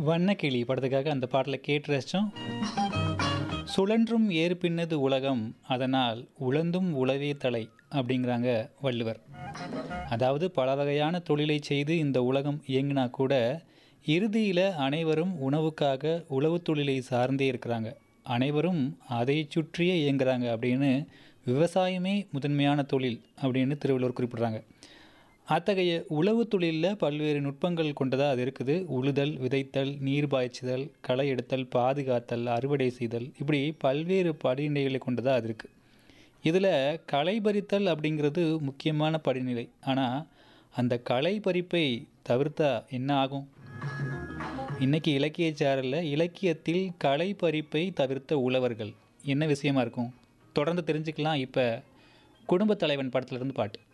வண்ணக்கிளி படத்துக்காக அந்த பாடலை கேட்டு ரசித்தோம் சுழன்றும் ஏறு பின்னது உலகம் அதனால் உழந்தும் உழவே தலை அப்படிங்கிறாங்க வள்ளுவர் அதாவது பல வகையான தொழிலை செய்து இந்த உலகம் இயங்கினா கூட இறுதியில் அனைவரும் உணவுக்காக உழவுத் தொழிலை சார்ந்தே இருக்கிறாங்க அனைவரும் அதை சுற்றியே இயங்குறாங்க அப்படின்னு விவசாயமே முதன்மையான தொழில் அப்படின்னு திருவள்ளுவர் குறிப்பிடுறாங்க அத்தகைய உழவு தொழிலில் பல்வேறு நுட்பங்கள் கொண்டதாக அது இருக்குது உழுதல் விதைத்தல் நீர் பாய்ச்சுதல் களை எடுத்தல் பாதுகாத்தல் அறுவடை செய்தல் இப்படி பல்வேறு படிநிலைகளை கொண்டதாக அது இருக்குது இதில் களை பறித்தல் அப்படிங்கிறது முக்கியமான படிநிலை ஆனால் அந்த களை பறிப்பை தவிர்த்தா என்ன ஆகும் இன்னைக்கு இலக்கிய சாரலில் இலக்கியத்தில் களை பறிப்பை தவிர்த்த உழவர்கள் என்ன விஷயமா இருக்கும் தொடர்ந்து தெரிஞ்சுக்கலாம் இப்போ குடும்பத் தலைவன் படத்துலேருந்து பாட்டு